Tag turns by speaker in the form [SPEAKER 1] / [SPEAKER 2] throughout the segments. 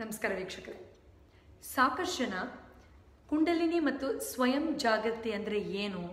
[SPEAKER 1] ನಮಸ್ಕಾರ ವೀಕ್ಷಕರೇ ಸಾಕಷ್ಟು ಜನ ಕುಂಡಲಿನಿ ಮತ್ತು ಸ್ವಯಂ ಜಾಗೃತಿ ಅಂದರೆ ಏನು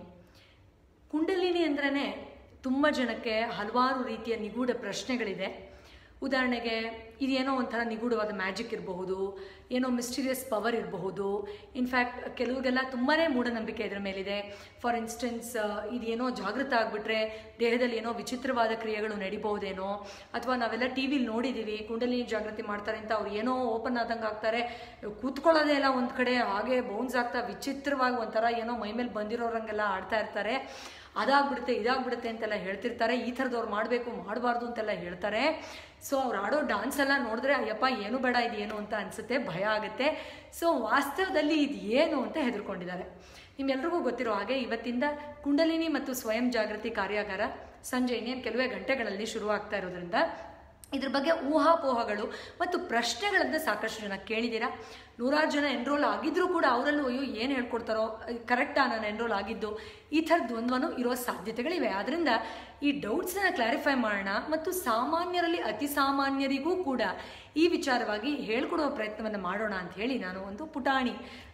[SPEAKER 1] ಕುಂಡಲಿನಿ ಅಂದ್ರೇ ತುಂಬ ಜನಕ್ಕೆ ಹಲವಾರು ರೀತಿಯ ನಿಗೂಢ ಪ್ರಶ್ನೆಗಳಿದೆ ಉದಾಹರಣೆಗೆ ಇದೇನೋ ಒಂಥರ ನಿಗೂಢವಾದ ಮ್ಯಾಜಿಕ್ ಇರಬಹುದು ಏನೋ ಮಿಸ್ಟೀರಿಯಸ್ ಪವರ್ ಇರಬಹುದು ಇನ್ಫ್ಯಾಕ್ಟ್ ಕೆಲವ್ರಿಗೆಲ್ಲ ತುಂಬಾ ಮೂಢನಂಬಿಕೆ ಇದರ ಮೇಲಿದೆ ಫಾರ್ ಇನ್ಸ್ಟೆನ್ಸ್ ಇದೇನೋ ಜಾಗೃತ ಆಗಿಬಿಟ್ರೆ ದೇಹದಲ್ಲಿ ಏನೋ ವಿಚಿತ್ರವಾದ ಕ್ರಿಯೆಗಳು ನಡಿಬಹುದೇನೋ ಅಥವಾ ನಾವೆಲ್ಲ ಟಿ ವಿಲಿ ನೋಡಿದ್ದೀವಿ ಕುಂಡಲಿನಿ ಜಾಗೃತಿ ಮಾಡ್ತಾರೆ ಅಂತ ಅವ್ರು ಏನೋ ಓಪನ್ ಆದಂಗೆ ಆಗ್ತಾರೆ ಕೂತ್ಕೊಳ್ಳೋದೇ ಎಲ್ಲ ಒಂದು ಕಡೆ ಹಾಗೆ ಬೌನ್ಸ್ ಆಗ್ತಾ ವಿಚಿತ್ರವಾಗಿ ಒಂಥರ ಏನೋ ಮೈಮೇಲೆ ಬಂದಿರೋರಂಗೆಲ್ಲ ಆಡ್ತಾ ಇರ್ತಾರೆ ಅದಾಗ್ಬಿಡುತ್ತೆ ಇದಾಗ್ಬಿಡುತ್ತೆ ಅಂತೆಲ್ಲ ಹೇಳ್ತಿರ್ತಾರೆ ಈ ಥರದವ್ರು ಮಾಡಬೇಕು ಮಾಡಬಾರ್ದು ಅಂತೆಲ್ಲ ಹೇಳ್ತಾರೆ ಸೊ ಅವ್ರು ಆಡೋ ಡಾನ್ಸ್ ಎಲ್ಲ ನೋಡಿದ್ರೆ ಅಯ್ಯಪ್ಪ ಏನು ಬೇಡ ಇದು ಏನು ಅಂತ ಅನಿಸುತ್ತೆ ಭಯ ಆಗುತ್ತೆ ಸೊ ವಾಸ್ತವದಲ್ಲಿ ಇದು ಏನು ಅಂತ ಹೆದರ್ಕೊಂಡಿದ್ದಾರೆ ನಿಮ್ಮೆಲ್ರಿಗೂ ಗೊತ್ತಿರೋ ಹಾಗೆ ಇವತ್ತಿಂದ ಕುಂಡಲಿನಿ ಮತ್ತು ಸ್ವಯಂ ಜಾಗೃತಿ ಕಾರ್ಯಾಗಾರ ಸಂಜೆ ಇನ್ನೇನು ಕೆಲವೇ ಗಂಟೆಗಳಲ್ಲಿ ಶುರುವಾಗ್ತಾ ಇರೋದ್ರಿಂದ ಇದ್ರ ಬಗ್ಗೆ ಊಹಾಪೋಹಗಳು ಮತ್ತು ಪ್ರಶ್ನೆಗಳನ್ನು ಸಾಕಷ್ಟು ಜನ ಕೇಳಿದ್ದೀರಾ ನೂರಾರು ಜನ ಎನ್ರೋಲ್ ಆಗಿದ್ರೂ ಕೂಡ ಅವರಲ್ಲೂ ಅಯ್ಯೋ ಏನು ಹೇಳ್ಕೊಡ್ತಾರೋ ಕರೆಕ್ಟಾ ನಾನು ಎನ್ರೋಲ್ ಆಗಿದ್ದು ಈ ಥರ ದ್ವಂದ್ವನೂ ಇರೋ ಸಾಧ್ಯತೆಗಳಿವೆ ಆದ್ದರಿಂದ ಈ ಡೌಟ್ಸನ್ನ ಕ್ಲಾರಿಫೈ ಮಾಡೋಣ ಮತ್ತು ಸಾಮಾನ್ಯರಲ್ಲಿ ಅತಿ ಸಾಮಾನ್ಯರಿಗೂ ಕೂಡ ಈ ವಿಚಾರವಾಗಿ ಹೇಳ್ಕೊಡುವ ಪ್ರಯತ್ನವನ್ನು ಮಾಡೋಣ ಅಂತ ಹೇಳಿ ನಾನು ಒಂದು ಪುಟಾಣಿ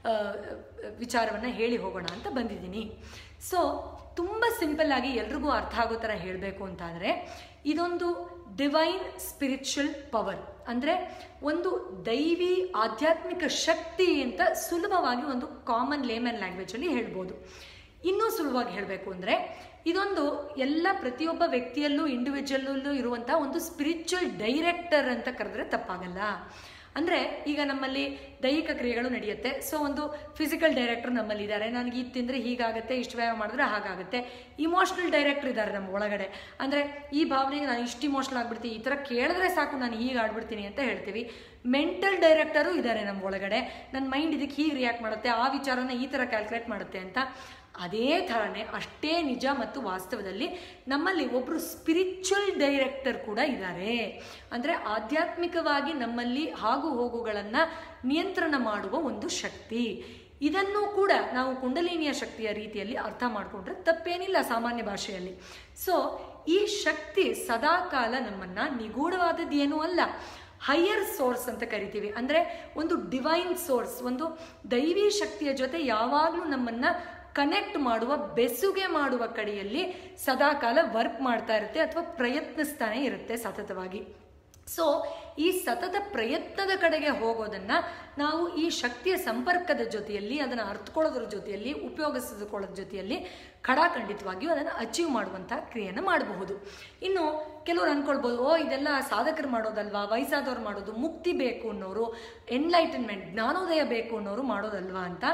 [SPEAKER 1] ವಿಚಾರವನ್ನು ಹೇಳಿ ಹೋಗೋಣ ಅಂತ ಬಂದಿದ್ದೀನಿ ಸೊ ತುಂಬ ಸಿಂಪಲ್ ಆಗಿ ಎಲ್ರಿಗೂ ಅರ್ಥ ಆಗೋ ಥರ ಹೇಳಬೇಕು ಅಂತ ಅಂದರೆ ಇದೊಂದು ಡಿವೈನ್ ಸ್ಪಿರಿಚುವಲ್ ಪವರ್ ಅಂದರೆ ಒಂದು ದೈವಿ ಆಧ್ಯಾತ್ಮಿಕ ಶಕ್ತಿ ಅಂತ ಸುಲಭವಾಗಿ ಒಂದು ಕಾಮನ್ ಲೇಮನ್ ಲ್ಯಾಂಗ್ವೇಜಲ್ಲಿ ಹೇಳ್ಬೋದು ಇನ್ನೂ ಸುಲಭವಾಗಿ ಹೇಳಬೇಕು ಅಂದರೆ ಇದೊಂದು ಎಲ್ಲ ಪ್ರತಿಯೊಬ್ಬ ವ್ಯಕ್ತಿಯಲ್ಲೂ ಇಂಡಿವಿಜುವಲ್ಲೂ ಇರುವಂಥ ಒಂದು ಸ್ಪಿರಿಚುವಲ್ ಡೈರೆಕ್ಟರ್ ಅಂತ ಕರೆದ್ರೆ ತಪ್ಪಾಗಲ್ಲ ಅಂದರೆ ಈಗ ನಮ್ಮಲ್ಲಿ ದೈಹಿಕ ಕ್ರಿಯೆಗಳು ನಡೆಯುತ್ತೆ ಸೊ ಒಂದು ಫಿಸಿಕಲ್ ಡೈರೆಕ್ಟರ್ ನಮ್ಮಲ್ಲಿ ಇದ್ದಾರೆ ನನಗೆ ಇದು ತಿಂದರೆ ಹೀಗಾಗುತ್ತೆ ಇಷ್ಟು ವ್ಯಾಯಾಮ ಮಾಡಿದ್ರೆ ಹಾಗಾಗುತ್ತೆ ಇಮೋಷ್ನಲ್ ಡೈರೆಕ್ಟರ್ ಇದ್ದಾರೆ ನಮ್ಮ ಒಳಗಡೆ ಅಂದರೆ ಈ ಭಾವನೆಗೆ ನಾನು ಇಷ್ಟು ಇಮೋಷ್ನಲ್ ಆಗ್ಬಿಡ್ತೀನಿ ಈ ಥರ ಕೇಳಿದ್ರೆ ಸಾಕು ನಾನು ಹೀಗೆ ಆಡ್ಬಿಡ್ತೀನಿ ಅಂತ ಹೇಳ್ತೀವಿ ಮೆಂಟಲ್ ಡೈರೆಕ್ಟರು ಇದ್ದಾರೆ ನಮ್ಮ ಒಳಗಡೆ ನನ್ನ ಮೈಂಡ್ ಇದಕ್ಕೆ ಹೀಗೆ ರಿಯಾಕ್ಟ್ ಮಾಡುತ್ತೆ ಆ ವಿಚಾರನ ಈ ಥರ ಕ್ಯಾಲ್ಕುಲೇಟ್ ಮಾಡುತ್ತೆ ಅಂತ ಅದೇ ಥರನೇ ಅಷ್ಟೇ ನಿಜ ಮತ್ತು ವಾಸ್ತವದಲ್ಲಿ ನಮ್ಮಲ್ಲಿ ಒಬ್ಬರು ಸ್ಪಿರಿಚುವಲ್ ಡೈರೆಕ್ಟರ್ ಕೂಡ ಇದ್ದಾರೆ ಅಂದರೆ ಆಧ್ಯಾತ್ಮಿಕವಾಗಿ ನಮ್ಮಲ್ಲಿ ಆಗು ಹೋಗುಗಳನ್ನು ನಿಯಂತ್ರಣ ಮಾಡುವ ಒಂದು ಶಕ್ತಿ ಇದನ್ನು ಕೂಡ ನಾವು ಕುಂಡಲಿನಿಯ ಶಕ್ತಿಯ ರೀತಿಯಲ್ಲಿ ಅರ್ಥ ಮಾಡಿಕೊಂಡ್ರೆ ತಪ್ಪೇನಿಲ್ಲ ಸಾಮಾನ್ಯ ಭಾಷೆಯಲ್ಲಿ ಸೊ ಈ ಶಕ್ತಿ ಸದಾಕಾಲ ನಮ್ಮನ್ನು ನಿಗೂಢವಾದದ್ದೇನೂ ಅಲ್ಲ ಹೈಯರ್ ಸೋರ್ಸ್ ಅಂತ ಕರಿತೀವಿ ಅಂದರೆ ಒಂದು ಡಿವೈನ್ ಸೋರ್ಸ್ ಒಂದು ದೈವಿ ಶಕ್ತಿಯ ಜೊತೆ ಯಾವಾಗಲೂ ನಮ್ಮನ್ನು ಕನೆಕ್ಟ್ ಮಾಡುವ ಬೆಸುಗೆ ಮಾಡುವ ಕಡೆಯಲ್ಲಿ ಸದಾಕಾಲ ವರ್ಕ್ ಮಾಡ್ತಾ ಇರುತ್ತೆ ಅಥವಾ ಪ್ರಯತ್ನಿಸ್ತಾನೆ ಇರುತ್ತೆ ಸತತವಾಗಿ ಸೊ ಈ ಸತತ ಪ್ರಯತ್ನದ ಕಡೆಗೆ ಹೋಗೋದನ್ನು ನಾವು ಈ ಶಕ್ತಿಯ ಸಂಪರ್ಕದ ಜೊತೆಯಲ್ಲಿ ಅದನ್ನು ಅರ್ಥಕೊಳ್ಳೋದ್ರ ಜೊತೆಯಲ್ಲಿ ಉಪಯೋಗಿಸಿಕೊಳ್ಳೋದ್ರ ಜೊತೆಯಲ್ಲಿ ಖಡಾಖಂಡಿತವಾಗಿಯೂ ಅದನ್ನು ಅಚೀವ್ ಮಾಡುವಂಥ ಕ್ರಿಯೆಯನ್ನು ಮಾಡಬಹುದು ಇನ್ನು ಕೆಲವರು ಅಂದ್ಕೊಳ್ಬೋದು ಓ ಇದೆಲ್ಲ ಸಾಧಕರು ಮಾಡೋದಲ್ವಾ ವಯಸ್ಸಾದವ್ರು ಮಾಡೋದು ಮುಕ್ತಿ ಬೇಕು ಅನ್ನೋರು ಎನ್ಲೈಟನ್ಮೆಂಟ್ ಜ್ಞಾನೋದಯ ಬೇಕು ಅನ್ನೋರು ಮಾಡೋದಲ್ವಾ ಅಂತ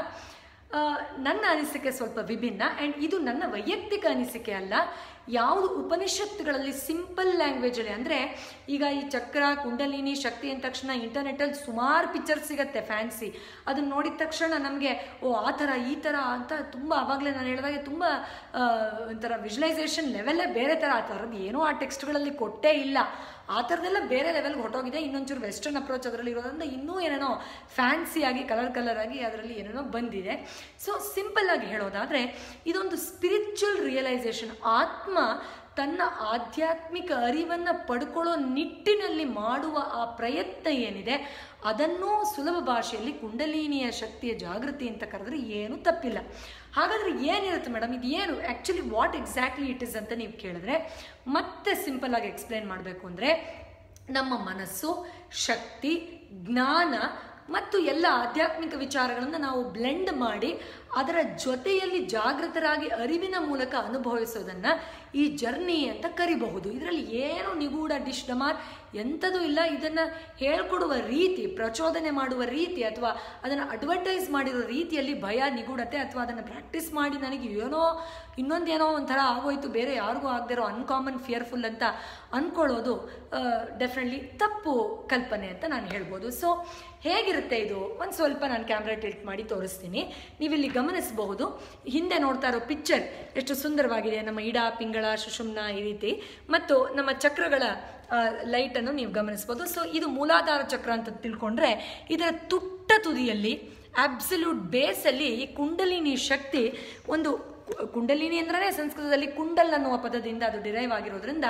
[SPEAKER 1] ನನ್ನ ಅನಿಸಿಕೆ ಸ್ವಲ್ಪ ವಿಭಿನ್ನ ಆ್ಯಂಡ್ ಇದು ನನ್ನ ವೈಯಕ್ತಿಕ ಅನಿಸಿಕೆ ಅಲ್ಲ ಯಾವುದು ಉಪನಿಷತ್ತುಗಳಲ್ಲಿ ಸಿಂಪಲ್ ಲ್ಯಾಂಗ್ವೇಜಲ್ಲಿ ಅಂದರೆ ಈಗ ಈ ಚಕ್ರ ಕುಂಡಲಿನಿ ಶಕ್ತಿ ಅಂದ ತಕ್ಷಣ ಇಂಟರ್ನೆಟ್ಟಲ್ಲಿ ಸುಮಾರು ಪಿಕ್ಚರ್ಸ್ ಸಿಗುತ್ತೆ ಫ್ಯಾನ್ಸಿ ಅದನ್ನು ನೋಡಿದ ತಕ್ಷಣ ನಮಗೆ ಓ ಆ ಥರ ಈ ಥರ ಅಂತ ತುಂಬ ಆವಾಗಲೇ ನಾನು ಹೇಳಿದಾಗೆ ತುಂಬ ಒಂಥರ ವಿಜುವಲೈಸೇಷನ್ ಲೆವೆಲ್ಲೇ ಬೇರೆ ಥರ ಆ ಥರದ್ದು ಏನೋ ಆ ಟೆಕ್ಸ್ಟ್ಗಳಲ್ಲಿ ಕೊಟ್ಟೇ ಇಲ್ಲ ಆ ಥರದ್ದೆಲ್ಲ ಬೇರೆ ಲೆವೆಲ್ಗೆ ಹೊಟ್ಟೋಗಿದೆ ಇನ್ನೊಂಚೂರು ವೆಸ್ಟರ್ನ್ ಅಪ್ರೋಚ್ ಅದರಲ್ಲಿ ಇರೋದ್ರಿಂದ ಇನ್ನೂ ಏನೇನೋ ಫ್ಯಾನ್ಸಿಯಾಗಿ ಕಲರ್ ಕಲರ್ ಆಗಿ ಅದರಲ್ಲಿ ಏನೇನೋ ಬಂದಿದೆ ಸೊ ಸಿಂಪಲ್ ಆಗಿ ಹೇಳೋದಾದರೆ ಇದೊಂದು ಸ್ಪಿರಿಚುವಲ್ ರಿಯಲೈಸೇಷನ್ ಆತ್ಮ ತನ್ನ ಆಧ್ಯಾತ್ಮಿಕ ಅರಿವನ್ನು ಪಡ್ಕೊಳ್ಳೋ ನಿಟ್ಟಿನಲ್ಲಿ ಮಾಡುವ ಆ ಪ್ರಯತ್ನ ಏನಿದೆ ಅದನ್ನೂ ಸುಲಭ ಭಾಷೆಯಲ್ಲಿ ಕುಂಡಲಿನಿಯ ಶಕ್ತಿಯ ಜಾಗೃತಿ ಅಂತ ಕರೆದ್ರೆ ಏನೂ ತಪ್ಪಿಲ್ಲ ಹಾಗಾದರೆ ಏನಿರುತ್ತೆ ಮೇಡಮ್ ಇದು ಏನು actually what exactly it is ಅಂತ ನೀವು ಕೇಳಿದ್ರೆ ಮತ್ತೆ ಸಿಂಪಲ್ ಆಗಿ ಎಕ್ಸ್ಪ್ಲೇನ್ ಮಾಡಬೇಕು ಅಂದರೆ ನಮ್ಮ ಮನಸ್ಸು ಶಕ್ತಿ ಜ್ಞಾನ ಮತ್ತು ಎಲ್ಲ ಆಧ್ಯಾತ್ಮಿಕ ವಿಚಾರಗಳನ್ನು ನಾವು ಬ್ಲೆಂಡ್ ಮಾಡಿ ಅದರ ಜೊತೆಯಲ್ಲಿ ಜಾಗೃತರಾಗಿ ಅರಿವಿನ ಮೂಲಕ ಅನುಭವಿಸೋದನ್ನು ಈ ಜರ್ನಿ ಅಂತ ಕರಿಬಹುದು ಇದರಲ್ಲಿ ಏನು ನಿಗೂಢ ಡಿಶ್ ಡಮಾರ್ ಎಂಥದೂ ಇಲ್ಲ ಇದನ್ನು ಹೇಳ್ಕೊಡುವ ರೀತಿ ಪ್ರಚೋದನೆ ಮಾಡುವ ರೀತಿ ಅಥವಾ ಅದನ್ನು ಅಡ್ವರ್ಟೈಸ್ ಮಾಡಿರೋ ರೀತಿಯಲ್ಲಿ ಭಯ ನಿಗೂಢತೆ ಅಥವಾ ಅದನ್ನು ಪ್ರಾಕ್ಟೀಸ್ ಮಾಡಿ ನನಗೆ ಏನೋ ಇನ್ನೊಂದೇನೋ ಒಂಥರ ಆಗೋಯ್ತು ಬೇರೆ ಯಾರಿಗೂ ಆಗದಿರೋ ಅನ್ಕಾಮನ್ ಫಿಯರ್ಫುಲ್ ಅಂತ ಅಂದ್ಕೊಳ್ಳೋದು ಡೆಫಿನೆಟ್ಲಿ ತಪ್ಪು ಕಲ್ಪನೆ ಅಂತ ನಾನು ಹೇಳ್ಬೋದು ಸೊ ಹೇಗಿರುತ್ತೆ ಇದು ಒಂದು ಸ್ವಲ್ಪ ನಾನು ಕ್ಯಾಮ್ರಾ ಟಿಲ್ಟ್ ಮಾಡಿ ತೋರಿಸ್ತೀನಿ ನೀವಿಲ್ಲಿ ಗಮನಿಸಬಹುದು ಹಿಂದೆ ನೋಡ್ತಾ ಇರೋ ಪಿಕ್ಚರ್ ಎಷ್ಟು ಸುಂದರವಾಗಿದೆ ನಮ್ಮ ಇಡ ಪಿಂಗಳ ಸುಷುಮ್ನ ಈ ರೀತಿ ಮತ್ತು ನಮ್ಮ ಚಕ್ರಗಳ ಲೈಟನ್ನು ನೀವು ಗಮನಿಸ್ಬೋದು ಸೊ ಇದು ಮೂಲಾಧಾರ ಚಕ್ರ ಅಂತ ತಿಳ್ಕೊಂಡ್ರೆ ಇದರ ತುಟ್ಟ ತುದಿಯಲ್ಲಿ ಅಬ್ಸಲ್ಯೂಟ್ ಬೇಸಲ್ಲಿ ಈ ಕುಂಡಲಿನಿ ಶಕ್ತಿ ಒಂದು ಕುಂಡಲಿನಿ ಅಂದ್ರೆ ಸಂಸ್ಕೃತದಲ್ಲಿ ಕುಂಡಲ್ ಅನ್ನುವ ಪದದಿಂದ ಅದು ಡಿರೈವ್ ಆಗಿರೋದ್ರಿಂದ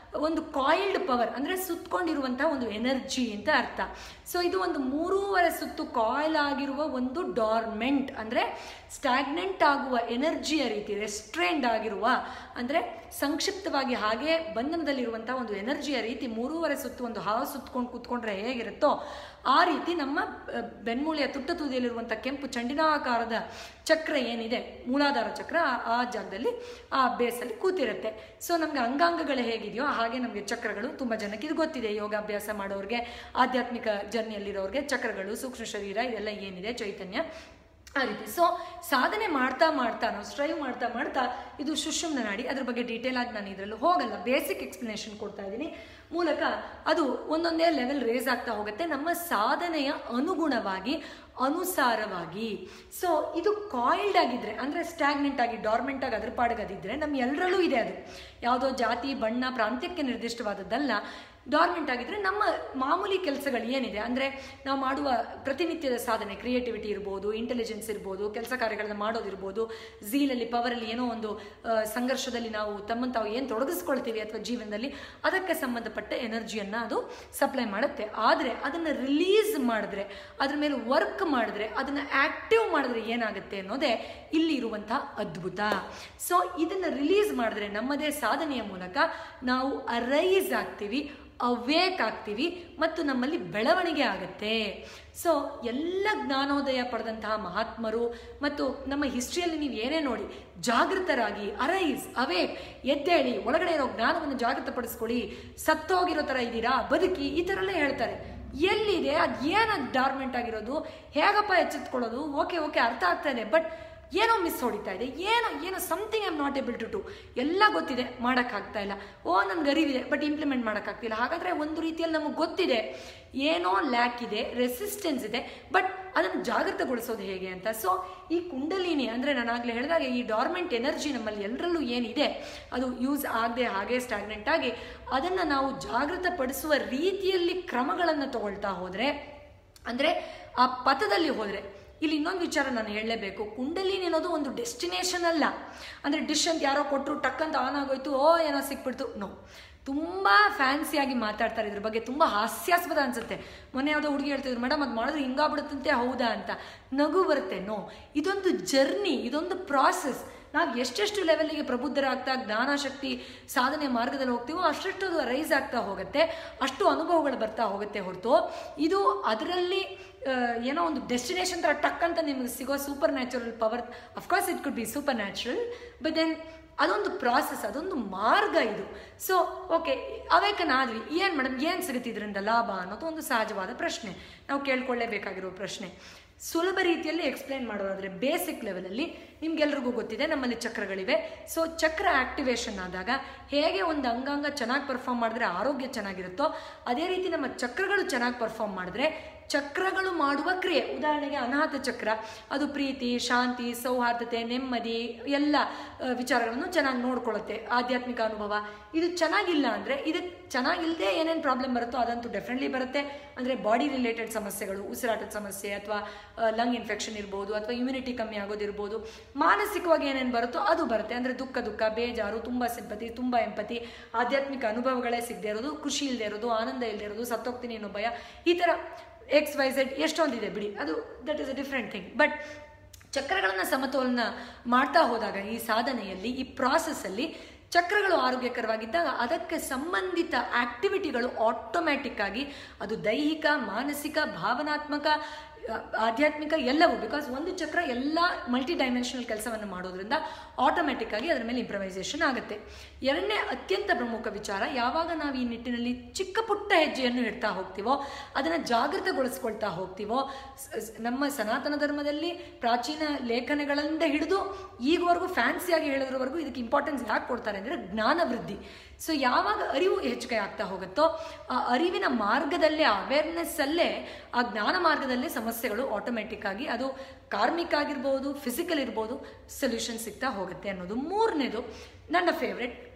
[SPEAKER 1] ಒಂದು ಕಾಯಿಲ್ಡ್ ಪವರ್ ಅಂದರೆ ಸುತ್ತಕೊಂಡಿರುವಂತಹ ಒಂದು ಎನರ್ಜಿ ಅಂತ ಅರ್ಥ ಸೊ ಇದು ಒಂದು ಮೂರೂವರೆ ಸುತ್ತು ಕಾಯಿಲ್ ಆಗಿರುವ ಒಂದು ಡಾರ್ಮೆಂಟ್ ಅಂದರೆ ಸ್ಟ್ಯಾಗ್ನೆಂಟ್ ಆಗುವ ಎನರ್ಜಿಯ ರೀತಿ ರೆಸ್ಟ್ರೇಂಡ್ ಆಗಿರುವ ಅಂದರೆ ಸಂಕ್ಷಿಪ್ತವಾಗಿ ಹಾಗೆ ಬಂಧನದಲ್ಲಿರುವಂಥ ಒಂದು ಎನರ್ಜಿಯ ರೀತಿ ಮೂರುವರೆ ಸುತ್ತು ಒಂದು ಹಾವು ಸುತ್ತಕೊಂಡು ಕೂತ್ಕೊಂಡ್ರೆ ಹೇಗಿರುತ್ತೋ ಆ ರೀತಿ ನಮ್ಮ ಅಹ್, ಬೆನ್ಮೂಳೆಯ ತುಟ್ಟ ತುದಿಯಲ್ಲಿರುವಂಥ ಕೆಂಪು ಚಂಡಿನಾಕಾರದ ಚಕ್ರ ಏನಿದೆ ಮೂಲಾಧಾರ ಚಕ್ರ ಆ- ಆ ಜಾಗದಲ್ಲಿ ಆ ಬೇಸಲ್ಲಿ ಕೂತಿರುತ್ತೆ ಸೊ ನಮಗೆ ಅಂಗಾಂಗಗಳು ಹೇಗಿದೆಯೋ ಹಾಗೆ ನಮಗೆ ಚಕ್ರಗಳು ತುಂಬ ಜನಕ್ಕೆ ಇದು ಗೊತ್ತಿದೆ ಯೋಗಾಭ್ಯಾಸ ಮಾಡೋರಿಗೆ ಆಧ್ಯಾತ್ಮಿಕ ಜರ್ನಿಯಲ್ಲಿರೋರಿಗೆ ಚಕ್ರಗಳು ಸೂಕ್ಷ್ಮ ಶರೀರ ಇದೆಲ್ಲ ಏನಿದೆ ಚೈತನ್ಯ ಆ ರೀತಿ ಸೊ ಸಾಧನೆ ಮಾಡ್ತಾ ಮಾಡ್ತಾ ನಾವು ಸ್ಟ್ರೈವ್ ಮಾಡ್ತಾ ಮಾಡ್ತಾ ಇದು ಸುಷುಮ್ನ ನಾಡಿ ಅದ್ರ ಬಗ್ಗೆ ಡೀಟೇಲ್ ಆಗಿ ನಾನು ಇದರಲ್ಲೂ ಹೋಗಲ್ಲ ಬೇಸಿಕ್ ಎಕ್ಸ್ಪ್ಲನೇಷನ್ ಕೊಡ್ತಾ ಇದ್ದೀನಿ ಮೂಲಕ ಅದು ಒಂದೊಂದೇ ಲೆವೆಲ್ ರೇಸ್ ಆಗ್ತಾ ಹೋಗುತ್ತೆ ನಮ್ಮ ಸಾಧನೆಯ ಅನುಗುಣವಾಗಿ ಅನುಸಾರವಾಗಿ ಸೊ ಇದು ಕಾಯಿಲ್ಡ್ ಆಗಿದ್ರೆ ಅಂದರೆ ಸ್ಟ್ಯಾಗ್ನೆಂಟ್ ಆಗಿ ಡಾರ್ಮೆಂಟ್ ಆಗಿ ಅದ್ರ ಪಾಡಗದಿದ್ರೆ ನಮ್ಮ ಎಲ್ಲರಲ್ಲೂ ಇದೆ ಅದು ಯಾವುದೋ ಜಾತಿ ಬಣ್ಣ ಪ್ರಾಂತ್ಯಕ್ಕೆ ನಿರ್ದಿಷ್ಟವಾದದ್ದಲ್ಲ ಡಾರ್ಮೆಂಟ್ ಆಗಿದ್ರೆ ನಮ್ಮ ಮಾಮೂಲಿ ಕೆಲಸಗಳು ಏನಿದೆ ಅಂದರೆ ನಾವು ಮಾಡುವ ಪ್ರತಿನಿತ್ಯದ ಸಾಧನೆ ಕ್ರಿಯೇಟಿವಿಟಿ ಇರ್ಬೋದು ಇಂಟೆಲಿಜೆನ್ಸ್ ಇರ್ಬೋದು ಕೆಲಸ ಕಾರ್ಯಗಳನ್ನ ಮಾಡೋದಿರ್ಬೋದು ಝೀಲಲ್ಲಿ ಪವರಲ್ಲಿ ಏನೋ ಒಂದು ಆ, ಸಂಘರ್ಷದಲ್ಲಿ ನಾವು ತಮ್ಮನ್ನು ತಾವು ಏನು ತೊಡಗಿಸ್ಕೊಳ್ತೀವಿ ಅಥವಾ ಜೀವನದಲ್ಲಿ ಅದಕ್ಕೆ ಸಂಬಂಧಪಟ್ಟ ಎನರ್ಜಿಯನ್ನು ಅದು ಸಪ್ಲೈ ಮಾಡುತ್ತೆ ಆದರೆ ಅದನ್ನು ರಿಲೀಸ್ ಮಾಡಿದ್ರೆ ಅದ್ರ ಮೇಲೆ ವರ್ಕ್ ಮಾಡಿದ್ರೆ ಅದನ್ನು ಆಕ್ಟಿವ್ ಮಾಡಿದ್ರೆ ಏನಾಗುತ್ತೆ ಅನ್ನೋದೇ ಇಲ್ಲಿ ಇರುವಂತಹ ಅದ್ಭುತ ಸೊ ಇದನ್ನು ರಿಲೀಸ್ ಮಾಡಿದ್ರೆ ನಮ್ಮದೇ ಸಾಧನೆಯ ಮೂಲಕ ನಾವು ಅರೈಸ್ ಆಗ್ತೀವಿ ಅವೇಕ್ ಆಗ್ತೀವಿ ಮತ್ತು ನಮ್ಮಲ್ಲಿ ಬೆಳವಣಿಗೆ ಆಗುತ್ತೆ ಸೊ ಎಲ್ಲ ಜ್ಞಾನೋದಯ ಪಡೆದಂತಹ ಮಹಾತ್ಮರು ಮತ್ತು ನಮ್ಮ ಹಿಸ್ಟ್ರಿಯಲ್ಲಿ ನೀವು ಏನೇ ನೋಡಿ ಜಾಗೃತರಾಗಿ ಅರೈಸ್ ಅವೇಕ್ ಎದ್ದೇಳಿ ಒಳಗಡೆ ಇರೋ ಜ್ಞಾನವನ್ನು ಜಾಗೃತಪಡಿಸ್ಕೊಳ್ಳಿ ಸತ್ತೋಗಿರೋ ಥರ ಇದ್ದೀರಾ ಬದುಕಿ ಈ ಥರ ಎಲ್ಲ ಹೇಳ್ತಾರೆ ಎಲ್ಲಿದೆ ಅದು ಏನು ಡಾರ್ಮೆಂಟ್ ಆಗಿರೋದು ಹೇಗಪ್ಪ ಎಚ್ಚೆತ್ಕೊಳ್ಳೋದು ಓಕೆ ಓಕೆ ಅರ್ಥ ಆಗ್ತಾ ಇದೆ ಬಟ್ ಏನೋ ಮಿಸ್ ಹೊಡಿತಾ ಇದೆ ಏನೋ ಏನೋ something I am not able to to ಎಲ್ಲ ಗೊತ್ತಿದೆ ಮಾಡೋಕ್ಕಾಗ್ತಾ ಇಲ್ಲ ಓ ನನ್ಗೆ ಅರಿವಿದೆ ಬಟ್ ಇಂಪ್ಲಿಮೆಂಟ್ ಮಾಡೋಕ್ಕಾಗ್ತಿಲ್ಲ ಹಾಗಾದರೆ ಒಂದು ರೀತಿಯಲ್ಲಿ ನಮಗೆ ಗೊತ್ತಿದೆ ಏನೋ ಲ್ಯಾಕ್ ಇದೆ ರೆಸಿಸ್ಟೆನ್ಸ್ ಇದೆ ಬಟ್ ಅದನ್ನು ಜಾಗೃತಗೊಳಿಸೋದು ಹೇಗೆ ಅಂತ ಸೊ ಈ ಕುಂಡಲಿನಿ ಅಂದರೆ ನಾನು ಆಗಲೇ ಹೇಳಿದಾಗ ಈ ಡಾರ್ಮೆಂಟ್ ಎನರ್ಜಿ ನಮ್ಮಲ್ಲಿ ಎಲ್ಲರಲ್ಲೂ ಏನಿದೆ ಅದು ಯೂಸ್ ಆಗದೆ ಹಾಗೆ ಸ್ಟ್ಯಾಗ್ನೆಂಟ್ ಆಗಿ ಅದನ್ನು ನಾವು ಜಾಗೃತಪಡಿಸುವ ರೀತಿಯಲ್ಲಿ ಕ್ರಮಗಳನ್ನು ತಗೊಳ್ತಾ ಹೋದರೆ ಅಂದರೆ ಆ ಪಥದಲ್ಲಿ ಹೋದರೆ ಇಲ್ಲಿ ಇನ್ನೊಂದು ವಿಚಾರ ನಾನು ಹೇಳಲೇಬೇಕು ಕುಂಡಲಿನಿ ಅನ್ನೋದು ಒಂದು ಡೆಸ್ಟಿನೇಷನ್ ಅಲ್ಲ ಅಂದರೆ ಡಿಶ್ ಅಂತ ಯಾರೋ ಕೊಟ್ಟರು ಟಕ್ ಅಂತ ಆನ್ ಆಗೋಯ್ತು ಓ ಏನೋ ಸಿಕ್ಬಿಡ್ತು ನೋ ತುಂಬ ಫ್ಯಾನ್ಸಿಯಾಗಿ ಮಾತಾಡ್ತಾರೆ ಇದ್ರ ಬಗ್ಗೆ ತುಂಬ ಹಾಸ್ಯಾಸ್ಪದ ಅನ್ಸುತ್ತೆ ಮೊನ್ನೆ ಯಾವುದೋ ಹುಡುಗಿ ಹೇಳ್ತಿದ್ರು ಮೇಡಮ್ ಅದು ಮಾಡಿದ್ರೆ ಹಿಂಗಾಗ್ಬಿಡುತ್ತಂತೆ ಹೌದಾ ಅಂತ ನಗು ಬರುತ್ತೆ ನೋ ಇದೊಂದು ಜರ್ನಿ ಇದೊಂದು ಪ್ರಾಸೆಸ್ ನಾವು ಎಷ್ಟೆಷ್ಟು ಲೆವೆಲ್ಗೆ ಪ್ರಬುದ್ಧರಾಗ್ತಾ ಜ್ಞಾನಶಕ್ತಿ ಸಾಧನೆ ಮಾರ್ಗದಲ್ಲಿ ಹೋಗ್ತೀವೋ ಅಷ್ಟಷ್ಟು ಅದು ರೈಸ್ ಆಗ್ತಾ ಹೋಗುತ್ತೆ ಅಷ್ಟು ಅನುಭವಗಳು ಬರ್ತಾ ಹೋಗುತ್ತೆ ಹೊರತು ಇದು ಅದರಲ್ಲಿ ಆ, ಏನೋ ಒಂದು ಡೆಸ್ಟಿನೇಷನ್ ಥರ ಟಕ್ ಅಂತ ನಿಮಗೆ ಸಿಗೋ supernatural power of course it could be supernatural but then ಅದೊಂದು ಪ್ರಾಸೆಸ್ ಅದೊಂದು ಮಾರ್ಗ ಇದು ಸೊ ಓಕೆ ಅವೇಕನ ಆದ್ವಿ ಏನು ಮೇಡಮ್ ಏನು ಸಿಗುತ್ತೆ ಇದರಿಂದ ಲಾಭ ಅನ್ನೋದು ಒಂದು ಸಹಜವಾದ ಪ್ರಶ್ನೆ ನಾವು ಕೇಳ್ಕೊಳ್ಳೇಬೇಕಾಗಿರೋ ಪ್ರಶ್ನೆ ಸುಲಭ ರೀತಿಯಲ್ಲಿ ಎಕ್ಸ್ಪ್ಲೈನ್ ಮಾಡೋದಾದ್ರೆ ಬೇಸಿಕ್ ಲೆವೆಲಲ್ಲಿ ನಿಮ್ಗೆಲ್ರಿಗೂ ಗೊತ್ತಿದೆ ನಮ್ಮಲ್ಲಿ ಚಕ್ರಗಳಿವೆ ಸೊ ಚಕ್ರ ಆಕ್ಟಿವೇಶನ್ ಆದಾಗ ಹೇಗೆ ಒಂದು ಅಂಗಾಂಗ ಚೆನ್ನಾಗಿ ಪರ್ಫಾರ್ಮ್ ಮಾಡಿದ್ರೆ ಆರೋಗ್ಯ ಚೆನ್ನಾಗಿರುತ್ತೋ ಅದೇ ರೀತಿ ನಮ್ಮ ಚಕ್ರಗಳು ಚೆನ್ನಾಗಿ ಪರ್ಫಾರ್ಮ್ ಮಾಡಿದ್ರೆ ಚಕ್ರಗಳು ಮಾಡುವ ಕ್ರಿಯೆ ಉದಾಹರಣೆಗೆ ಅನಾಥ ಚಕ್ರ ಅದು ಪ್ರೀತಿ ಶಾಂತಿ ಸೌಹಾರ್ದತೆ ನೆಮ್ಮದಿ ಎಲ್ಲ ಆ, ವಿಚಾರಗಳನ್ನು ಚೆನ್ನಾಗಿ ನೋಡ್ಕೊಳ್ಳುತ್ತೆ ಆಧ್ಯಾತ್ಮಿಕ ಅನುಭವ ಇದು ಚೆನ್ನಾಗಿಲ್ಲ ಅಂದರೆ ಇದು ಚೆನ್ನಾಗಿಲ್ಲದೆ ಏನೇನು ಪ್ರಾಬ್ಲಮ್ ಬರುತ್ತೋ ಅದಂತೂ ಡೆಫಿನೆಟ್ಲಿ ಬರುತ್ತೆ ಅಂದರೆ ಬಾಡಿ ರಿಲೇಟೆಡ್ ಸಮಸ್ಯೆಗಳು ಉಸಿರಾಟದ ಸಮಸ್ಯೆ ಅಥವಾ ಲಂಗ್ ಇನ್ಫೆಕ್ಷನ್ ಇರ್ಬೋದು ಅಥವಾ ಇಮ್ಯುನಿಟಿ ಕಮ್ಮಿ ಆಗೋದಿರ್ಬೋದು ಮಾನಸಿಕವಾಗಿ ಏನೇನು ಬರುತ್ತೋ ಅದು ಬರುತ್ತೆ ಅಂದರೆ ದುಃಖ ದುಃಖ ಬೇಜಾರು ತುಂಬ ಸಿಂಪತಿ ತುಂಬ ಎಂಪತಿ ಆಧ್ಯಾತ್ಮಿಕ ಅನುಭವಗಳೇ ಸಿಗದೆ ಇರೋದು ಖುಷಿ ಇಲ್ಲದೆ ಇರೋದು ಆನಂದ ಇಲ್ಲದೆ ಇರೋದು ಸತ್ತೋಗ್ತೀನಿ ಅನ್ನೋ ಭಯ ಈ ಥರ ಎಕ್ಸ್ ವೈ ಝೆಡ್ ಎಷ್ಟೊಂದಿದೆ ಬಿಡಿ ಅದು that is a different thing but ಚಕ್ರಗಳನ್ನು ಸಮತೋಲನ ಮಾಡ್ತಾ ಹೋದಾಗ ಈ ಸಾಧನೆಯಲ್ಲಿ ಈ ಪ್ರಾಸೆಸ್ಸಲ್ಲಿ ಚಕ್ರಗಳು ಆರೋಗ್ಯಕರವಾಗಿದ್ದಾಗ ಅದಕ್ಕೆ ಸಂಬಂಧಿತ ಆಕ್ಟಿವಿಟಿಗಳು ಆಟೋಮ್ಯಾಟಿಕ್ ಆಗಿ ಅದು ದೈಹಿಕ ಮಾನಸಿಕ ಭಾವನಾತ್ಮಕ ಆ, ಆಧ್ಯಾತ್ಮಿಕ ಎಲ್ಲವೂ ಬಿಕಾಸ್ ಒಂದು ಚಕ್ರ ಎಲ್ಲ ಮಲ್ಟಿ ಡೈಮೆನ್ಷನಲ್ ಕೆಲಸವನ್ನು ಮಾಡೋದ್ರಿಂದ ಆಟೋಮ್ಯಾಟಿಕ್ ಆಗಿ ಅದರ ಮೇಲೆ ಇಂಪ್ರವೈಸೇಷನ್ ಆಗುತ್ತೆ ಎರಡನೇ ಅತ್ಯಂತ ಪ್ರಮುಖ ವಿಚಾರ ಯಾವಾಗ ನಾವು ಈ ನಿಟ್ಟಿನಲ್ಲಿ ಚಿಕ್ಕ ಪುಟ್ಟ ಹೆಜ್ಜೆಯನ್ನು ಇಡ್ತಾ ಹೋಗ್ತೀವೋ ಅದನ್ನು ಜಾಗೃತಗೊಳಿಸ್ಕೊಳ್ತಾ ಹೋಗ್ತೀವೋ ಸ- ಸ- ನಮ್ಮ ಸನಾತನ ಧರ್ಮದಲ್ಲಿ ಪ್ರಾಚೀನ ಲೇಖನಗಳಿಂದ ಹಿಡಿದು ಈಗವರೆಗೂ ಫ್ಯಾನ್ಸಿಯಾಗಿ ಹೇಳೋದ್ರವರೆಗೂ ಇದಕ್ಕೆ ಇಂಪಾರ್ಟೆನ್ಸ್ ಯಾಕೆ ಕೊಡ್ತಾರೆ ಅಂದರೆ ಜ್ಞಾನ ವೃದ್ಧಿ ಸೊ ಯಾವಾಗ ಅರಿವು ಹೆಚ್ಚಿಗೆ ಆಗ್ತಾ ಹೋಗುತ್ತೋ ಆ ಅರಿವಿನ ಮಾರ್ಗದಲ್ಲೇ ಅವೇರ್ನೆಸ್ ಅಲ್ಲೇ ಆ ಜ್ಞಾನ ಮಾರ್ಗದಲ್ಲೇ ಸಮಸ್ಯೆಗಳು ಆಟೋಮೆಟಿಕ್ ಆಗಿ ಅದು ಕಾರ್ಮಿಕ ಆಗಿರ್ಬೋದು ಫಿಸಿಕಲ್ ಇರ್ಬೋದು ಸೊಲ್ಯೂಷನ್ ಸಿಗ್ತಾ ಹೋಗುತ್ತೆ ಅನ್ನೋದು ಮೂರನೇದು ನನ್ನ ಫೇವ್ರೆಟ್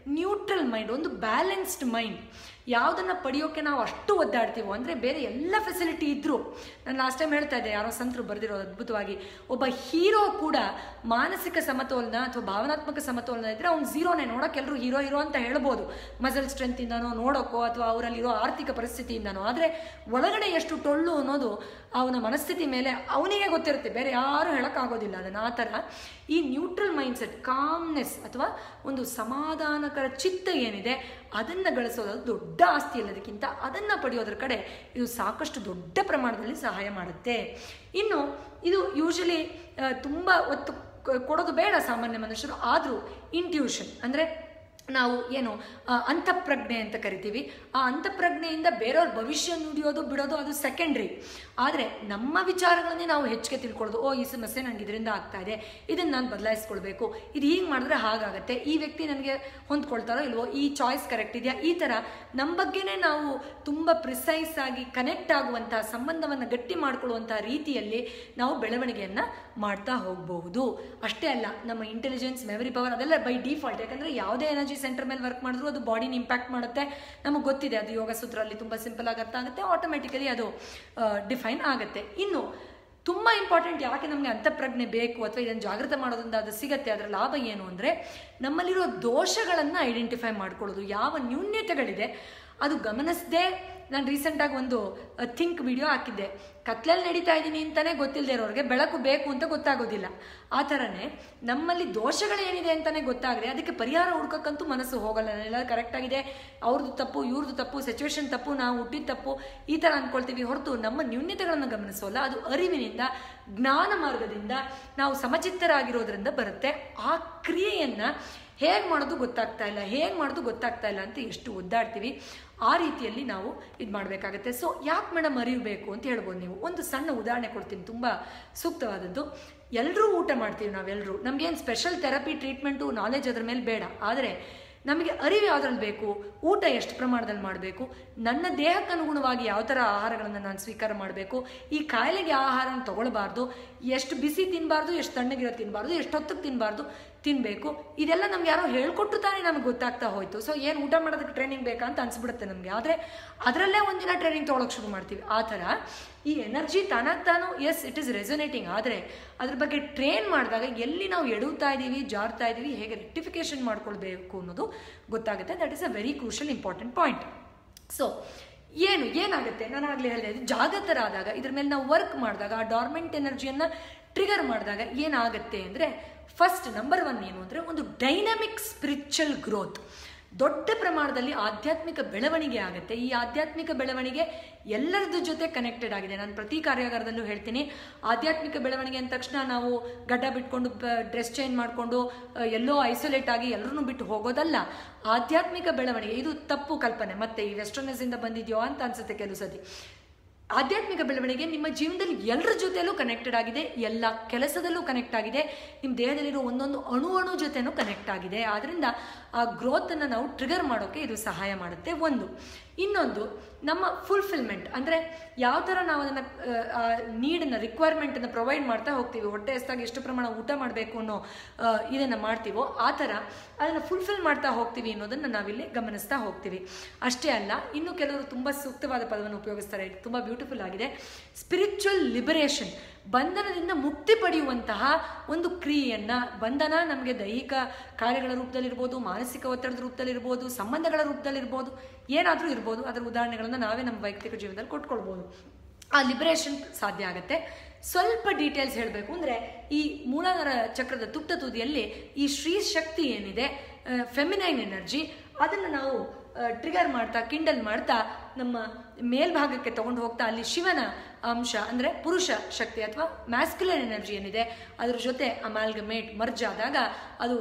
[SPEAKER 1] ನ್ಯೂಟ್ರಲ್ ಮೈಂಡ್ ಒಂದು ಬ್ಯಾಲೆನ್ಸ್ಡ್ ಮೈಂಡ್ ಯಾವುದನ್ನು ಪಡೆಯೋಕೆ ನಾವು ಅಷ್ಟು ಒದ್ದಾಡ್ತೀವೋ ಅಂದರೆ ಬೇರೆ ಎಲ್ಲ ಫೆಸಿಲಿಟಿ ಇದ್ದರೂ ನಾನು ಲಾಸ್ಟ್ ಟೈಮ್ ಹೇಳ್ತಾ ಇದ್ದೆ ಯಾರೋ ಸಂತರು ಬರೆದಿರೋದು ಅದ್ಭುತವಾಗಿ ಒಬ್ಬ ಹೀರೋ ಕೂಡ ಮಾನಸಿಕ ಸಮತೋಲನ ಅಥವಾ ಭಾವನಾತ್ಮಕ ಸಮತೋಲನ ಇದ್ದರೆ ಅವ್ನು ಝೀರೋನೇ ನೋಡೋಕೆ ಎಲ್ಲರೂ ಹೀರೋ ಹೀರೋ ಅಂತ ಹೇಳ್ಬೋದು ಮಸಲ್ ಸ್ಟ್ರೆಂತಿಂದನೋ ನೋಡೋಕ್ಕೋ ಅಥವಾ ಅವರಲ್ಲಿರೋ ಆರ್ಥಿಕ ಪರಿಸ್ಥಿತಿಯಿಂದನೋ ಆದರೆ ಒಳಗಡೆ ಎಷ್ಟು ಟೊಳ್ಳು ಅನ್ನೋದು ಅವನ ಮನಸ್ಥಿತಿ ಮೇಲೆ ಅವನಿಗೆ ಗೊತ್ತಿರುತ್ತೆ ಬೇರೆ ಯಾರೂ ಹೇಳೋಕ್ಕಾಗೋದಿಲ್ಲ ಅದನ್ನು ಆ ಥರ ಈ ನ್ಯೂಟ್ರಲ್ ಮೈಂಡ್ಸೆಟ್ ಕಾಮ್ನೆಸ್ ಅಥವಾ ಒಂದು ಸಮಾಧಾನಕರ ಚಿತ್ತ ಏನಿದೆ ಅದನ್ನು ಗಳಿಸೋದು ಅದು ದೊಡ್ಡ ಆಸ್ತಿ ಅಲ್ಲದಕ್ಕಿಂತ ಅದನ್ನು ಪಡೆಯೋದ್ರ ಕಡೆ ಇದು ಸಾಕಷ್ಟು ದೊಡ್ಡ ಪ್ರಮಾಣದಲ್ಲಿ ಸಹಾಯ ಮಾಡುತ್ತೆ ಇನ್ನು ಇದು ಯೂಶಲಿ ತುಂಬ ಒತ್ತು ಕ- ಕೊಡೋದು ಬೇಡ ಸಾಮಾನ್ಯ ಮನುಷ್ಯರು ಆದರೂ ಇಂಟ್ಯೂಷನ್ ಅಂದರೆ ನಾವು ಏನು ಆ, ಅಂತಃಪ್ರಜ್ಞೆ ಅಂತ ಕರಿತೀವಿ ಆ ಅಂತಃಪ್ರಜ್ಞೆಯಿಂದ ಬೇರೆಯವ್ರ ಭವಿಷ್ಯ ನುಡಿಯೋದು ಬಿಡೋದು ಅದು ಸೆಕೆಂಡ್ರಿ ಆದರೆ ನಮ್ಮ ವಿಚಾರಗಳನ್ನೇ ನಾವು ಹೆಚ್ಚಿಗೆ ತಿಳ್ಕೊಳ್ಳೋದು ಓ ಈ ಸಮಸ್ಯೆ ನನಗೆ ಇದರಿಂದ ಆಗ್ತಾ ಇದೆ ಇದನ್ನು ನಾನು ಬದಲಾಯಿಸ್ಕೊಳ್ಬೇಕು ಇದು ಹೀಗೆ ಮಾಡಿದ್ರೆ ಹಾಗಾಗತ್ತೆ ಈ ವ್ಯಕ್ತಿ ನನಗೆ ಹೊಂದ್ಕೊಳ್ತಾರೋ ಇಲ್ವೋ ಈ ಚಾಯ್ಸ್ ಕರೆಕ್ಟ್ ಇದೆಯಾ ಈ ಥರ ನಮ್ಮ ಬಗ್ಗೆನೇ ನಾವು ತುಂಬ ಪ್ರಿಸೈಸ್ ಆಗಿ ಕನೆಕ್ಟ್ ಆಗುವಂಥ ಸಂಬಂಧವನ್ನು ಗಟ್ಟಿ ಮಾಡ್ಕೊಳ್ಳುವಂಥ ರೀತಿಯಲ್ಲಿ ನಾವು ಬೆಳವಣಿಗೆಯನ್ನು ಮಾಡ್ತಾ ಹೋಗಬಹುದು ಅಷ್ಟೇ ಅಲ್ಲ ನಮ್ಮ ಇಂಟೆಲಿಜೆನ್ಸ್ ಮೆಮರಿ ಪವರ್ ಅದೆಲ್ಲ ಬೈ ಡಿಫಾಲ್ಟ್ ಯಾಕಂದರೆ ಯಾವುದೇ ಎನರ್ಜಿ ಸೆಂಟರ್ ಮೇಲೆ ವರ್ಕ್ ಮಾಡಿದ್ರು ಅದು ಬಾಡಿನ ಇಂಪ್ಯಾಕ್ಟ್ ಮಾಡುತ್ತೆ ನಮಗೆ ಗೊತ್ತಿದೆ ಅದು ಯೋಗ ಸೂತ್ರಲ್ಲಿ ತುಂಬ ಸಿಂಪಲ್ ಆಗಿ ಅರ್ಥ ಆಗುತ್ತೆ ಆಟೋಮೆಟಿಕಲಿ ಅದು ಡಿಫೈನ್ ಆಗುತ್ತೆ ಇನ್ನು ತುಂಬ ಇಂಪಾರ್ಟೆಂಟ್ ಯಾಕೆ ನಮಗೆ ಅಂತಃಪ್ರಜ್ಞೆ ಬೇಕು ಅಥವಾ ಇದನ್ನು ಜಾಗೃತ ಮಾಡೋದ್ರಿಂದ ಅದು ಸಿಗತ್ತೆ ಅದರ ಲಾಭ ಏನು ಅಂದರೆ ನಮ್ಮಲ್ಲಿರೋ ದೋಷಗಳನ್ನು ಐಡೆಂಟಿಫೈ ಮಾಡ್ಕೊಳ್ಳೋದು ಯಾವ ನ್ಯೂನ್ಯತೆಗಳಿದೆ ಅದು ಗಮನಿಸದೆ ನಾನು ರೀಸೆಂಟಾಗಿ ಒಂದು ಥಿಂಕ್ ವಿಡಿಯೋ ಹಾಕಿದ್ದೆ ಕತ್ಲಲ್ಲಿ ನಡೀತಾ ಇದ್ದೀನಿ ಅಂತಲೇ ಗೊತ್ತಿಲ್ಲದೆ ಇರೋರಿಗೆ ಬೆಳಕು ಬೇಕು ಅಂತ ಗೊತ್ತಾಗೋದಿಲ್ಲ ಆ ಥರನೇ ನಮ್ಮಲ್ಲಿ ದೋಷಗಳೇನಿದೆ ಅಂತಲೇ ಗೊತ್ತಾಗದೆ ಅದಕ್ಕೆ ಪರಿಹಾರ ಹುಡ್ಕಕ್ಕಂತೂ ಮನಸ್ಸು ಹೋಗಲ್ಲ ಎಲ್ಲ ಕರೆಕ್ಟಾಗಿದೆ ಅವ್ರದ್ದು ತಪ್ಪು ಇವ್ರದ್ದು ತಪ್ಪು ಸಿಚುವೇಶನ್ ತಪ್ಪು ನಾವು ಹುಟ್ಟಿದ ತಪ್ಪು ಈ ಥರ ಅಂದ್ಕೊಳ್ತೀವಿ ಹೊರತು ನಮ್ಮ ನ್ಯೂನ್ಯತೆಗಳನ್ನು ಗಮನಿಸೋಲ್ಲ ಅದು ಅರಿವಿನಿಂದ ಜ್ಞಾನ ಮಾರ್ಗದಿಂದ ನಾವು ಸಮಚಿತ್ತರಾಗಿರೋದ್ರಿಂದ ಬರುತ್ತೆ ಆ ಕ್ರಿಯೆಯನ್ನು ಹೇಗೆ ಮಾಡೋದು ಗೊತ್ತಾಗ್ತಾ ಇಲ್ಲ ಹೇಗೆ ಮಾಡೋದು ಗೊತ್ತಾಗ್ತಾ ಇಲ್ಲ ಅಂತ ಎಷ್ಟು ಒದ್ದಾಡ್ತೀವಿ ಆ ರೀತಿಯಲ್ಲಿ ನಾವು ಇದು ಮಾಡಬೇಕಾಗತ್ತೆ ಸೊ ಯಾಕೆ ಮೇಡಮ್ ಅರಿಯಬೇಕು ಅಂತ ಹೇಳ್ಬೋದು ನೀವು ಒಂದು ಸಣ್ಣ ಉದಾಹರಣೆ ಕೊಡ್ತೀನಿ ತುಂಬ ಸೂಕ್ತವಾದದ್ದು ಎಲ್ಲರೂ ಊಟ ಮಾಡ್ತೀವಿ ನಾವೆಲ್ಲರೂ ನಮಗೇನು ಸ್ಪೆಷಲ್ ಥೆರಪಿ ಟ್ರೀಟ್ಮೆಂಟು ನಾಲೆಜ್ ಅದ್ರ ಮೇಲೆ ಬೇಡ ಆದರೆ ನಮಗೆ ಅರಿವು ಯಾವುದ್ರಲ್ಲಿ ಬೇಕು ಊಟ ಎಷ್ಟು ಪ್ರಮಾಣದಲ್ಲಿ ಮಾಡಬೇಕು ನನ್ನ ದೇಹಕ್ಕೆ ಅನುಗುಣವಾಗಿ ಯಾವ ಥರ ಆಹಾರಗಳನ್ನು ನಾನು ಸ್ವೀಕಾರ ಮಾಡಬೇಕು ಈ ಕಾಯಿಲೆಗೆ ಆ ಆಹಾರನ ತಗೊಳ್ಬಾರ್ದು ಎಷ್ಟು ಬಿಸಿ ತಿನ್ನಬಾರ್ದು ಎಷ್ಟು ತಣ್ಣಗಿರೋ ತಿನ್ನಬಾರ್ದು ಎಷ್ಟು ಹೊತ್ತಿಗೆ ತಿನ್ನಬಾರ್ದು ತಿನ್ನಬೇಕು ಇದೆಲ್ಲ ನಮ್ಗೆ ಯಾರೋ ಹೇಳ್ಕೊಟ್ಟು ತಾನೇ ನಮಗೆ ಗೊತ್ತಾಗ್ತಾ ಹೋಯ್ತು ಸೊ ಏನು ಊಟ ಮಾಡೋದಕ್ಕೆ ಟ್ರೈನಿಂಗ್ ಬೇಕಾ ಅಂತ ಅನ್ಸ್ಬಿಡುತ್ತೆ ನಮಗೆ ಆದರೆ ಅದರಲ್ಲೇ ಒಂದಿನ ಟ್ರೈನಿಂಗ್ ತೊಗೊಳಕ್ಕೆ ಶುರು ಮಾಡ್ತೀವಿ ಆ ಥರ ಈ ಎನರ್ಜಿ ತಾನಾಗಿ ತಾನು ಎಸ್ ಇಟ್ ಇಸ್ ರೆಸೊನೇಟಿಂಗ್ ಆದರೆ ಅದ್ರ ಬಗ್ಗೆ ಟ್ರೈನ್ ಮಾಡಿದಾಗ ಎಲ್ಲಿ ನಾವು ಎಡುತ್ತಾ ಇದ್ದೀವಿ ಜಾರ್ತಾ ಇದ್ದೀವಿ ಹೇಗೆ ರೆಕ್ಟಿಫಿಕೇಶನ್ ಮಾಡ್ಕೊಳ್ಬೇಕು ಅನ್ನೋದು ಗೊತ್ತಾಗುತ್ತೆ that is a very crucial important point so ಏನು ಏನಾಗುತ್ತೆ ನಾನು ಆಗಲೇ ಹೇಳಿದೆ ಇದು ಜಾಗೃತರಾದಾಗ ಇದ್ರ ಮೇಲೆ ನಾವು ವರ್ಕ್ ಮಾಡಿದಾಗ ಆ ಡಾರ್ಮೆಂಟ್ ಎನರ್ಜಿಯನ್ನು ಟ್ರಿಗರ್ ಮಾಡಿದಾಗ ಏನಾಗುತ್ತೆ ಅಂದರೆ ಫಸ್ಟ್ ನಂಬರ್ ಒನ್ ಏನು ಅಂದರೆ ಒಂದು ಡೈನಮಿಕ್ ಸ್ಪಿರಿಚುವಲ್ ಗ್ರೋತ್ ದೊಡ್ಡ ಪ್ರಮಾಣದಲ್ಲಿ ಆಧ್ಯಾತ್ಮಿಕ ಬೆಳವಣಿಗೆ ಆಗುತ್ತೆ ಈ ಆಧ್ಯಾತ್ಮಿಕ ಬೆಳವಣಿಗೆ ಎಲ್ಲರದ್ದು ಜೊತೆ ಕನೆಕ್ಟೆಡ್ ಆಗಿದೆ ನಾನು ಪ್ರತಿ ಕಾರ್ಯಾಗಾರದಲ್ಲೂ ಹೇಳ್ತೀನಿ ಆಧ್ಯಾತ್ಮಿಕ ಬೆಳವಣಿಗೆ ಅಂದ ತಕ್ಷಣ ನಾವು ಗಡ್ಡ ಬಿಟ್ಕೊಂಡು ಡ್ರೆಸ್ ಚೇಂಜ್ ಮಾಡಿಕೊಂಡು ಎಲ್ಲೋ ಐಸೋಲೇಟ್ ಆಗಿ ಎಲ್ಲರನ್ನೂ ಬಿಟ್ಟು ಹೋಗೋದಲ್ಲ ಆಧ್ಯಾತ್ಮಿಕ ಬೆಳವಣಿಗೆ ಇದು ತಪ್ಪು ಕಲ್ಪನೆ ಮತ್ತೆ ಈ ವೆಸ್ಟರ್ನರ್ಸಿಂದ ಬಂದಿದೆಯೋ ಅಂತ ಅನ್ಸುತ್ತೆ ಕೆಲವು ಸತಿ ಆಧ್ಯಾತ್ಮಿಕ ಬೆಳವಣಿಗೆ ನಿಮ್ಮ ಜೀವನದಲ್ಲಿ ಎಲ್ಲರ ಜೊತೆಲೂ ಕನೆಕ್ಟೆಡ್ ಆಗಿದೆ ಎಲ್ಲ ಕೆಲಸದಲ್ಲೂ ಕನೆಕ್ಟ್ ಆಗಿದೆ ನಿಮ್ಮ ದೇಹದಲ್ಲಿರೋ ಒಂದೊಂದು ಅಣು ಅಣು ಜೊತೆನೂ ಕನೆಕ್ಟ್ ಆಗಿದೆ ಆದ್ದರಿಂದ ಆ ಗ್ರೋತನ್ನು ನಾವು ಟ್ರಿಗರ್ ಮಾಡೋಕ್ಕೆ ಇದು ಸಹಾಯ ಮಾಡುತ್ತೆ ಒಂದು ಇನ್ನೊಂದು ನಮ್ಮ ಫುಲ್ಫಿಲ್ಮೆಂಟ್ ಅಂದರೆ ಯಾವ ಥರ ನಾವು ಅದನ್ನು ನೀಡನ್ನು ರಿಕ್ವೈರ್ಮೆಂಟನ್ನು ಪ್ರೊವೈಡ್ ಮಾಡ್ತಾ ಹೋಗ್ತೀವಿ ಹೊಟ್ಟೆ ಎಷ್ಟಾಗಿ ಎಷ್ಟು ಪ್ರಮಾಣ ಊಟ ಮಾಡಬೇಕು ಅನ್ನೋ ಇದನ್ನು ಮಾಡ್ತೀವೋ ಆ ಥರ ಅದನ್ನು ಫುಲ್ಫಿಲ್ ಮಾಡ್ತಾ ಹೋಗ್ತೀವಿ ಅನ್ನೋದನ್ನು ನಾವಿಲ್ಲಿ ಗಮನಿಸ್ತಾ ಹೋಗ್ತೀವಿ ಅಷ್ಟೇ ಅಲ್ಲ ಇನ್ನು ಕೆಲವರು ತುಂಬ ಸೂಕ್ತವಾದ ಪದವನ್ನು ಉಪಯೋಗಿಸ್ತಾರೆ ಇದು ತುಂಬ ಬ್ಯೂಟಿಫುಲ್ ಆಗಿದೆ ಸ್ಪಿರಿಚುವಲ್ ಲಿಬರೇಷನ್ ಬಂಧನದಿಂದ ಮುಕ್ತಿ ಪಡೆಯುವಂತಹ ಒಂದು ಕ್ರಿಯೆಯನ್ನು ಬಂಧನ ನಮಗೆ ದೈಹಿಕ ಕಾರ್ಯಗಳ ರೂಪದಲ್ಲಿರ್ಬೋದು ಮಾನಸಿಕ ಒತ್ತಡದ ರೂಪದಲ್ಲಿರ್ಬೋದು ಸಂಬಂಧಗಳ ರೂಪದಲ್ಲಿರ್ಬೋದು ಏನಾದರೂ ಇರ್ಬೋದು ಅದರ ಉದಾಹರಣೆಗಳನ್ನು ನಾವೇ ನಮ್ಮ ವೈಯಕ್ತಿಕ ಜೀವನದಲ್ಲಿ ಕೊಟ್ಕೊಳ್ಬೋದು ಆ ಲಿಬರೇಷನ್ ಸಾಧ್ಯ ಆಗುತ್ತೆ ಸ್ವಲ್ಪ ಡೀಟೇಲ್ಸ್ ಹೇಳಬೇಕು ಅಂದರೆ ಈ ಮೂಲಾಧಾರ ಚಕ್ರದ ತುಪ್ತ ತುದಿಯಲ್ಲಿ ಈ ಶ್ರೀ ಶಕ್ತಿ ಏನಿದೆ ಫೆಮಿನೈನ್ ಎನರ್ಜಿ ಅದನ್ನು ನಾವು ಟ್ರಿಗರ್ ಮಾಡ್ತಾ ಕಿಂಡಲ್ ಮಾಡ್ತಾ ನಮ್ಮ ಮೇಲ್ಭಾಗಕ್ಕೆ ತಗೊಂಡು ಹೋಗ್ತಾ ಅಲ್ಲಿ ಶಿವನ ಅಂಶ ಅಂದರೆ ಪುರುಷ ಶಕ್ತಿ ಅಥವಾ ಮ್ಯಾಸ್ಕ್ಯುಲರ್ ಎನರ್ಜಿ ಏನಿದೆ ಅದ್ರ ಜೊತೆ ಅಮಾಲ್ಗಮೇಟ್ ಮರ್ಜ್ ಆದಾಗ ಅದು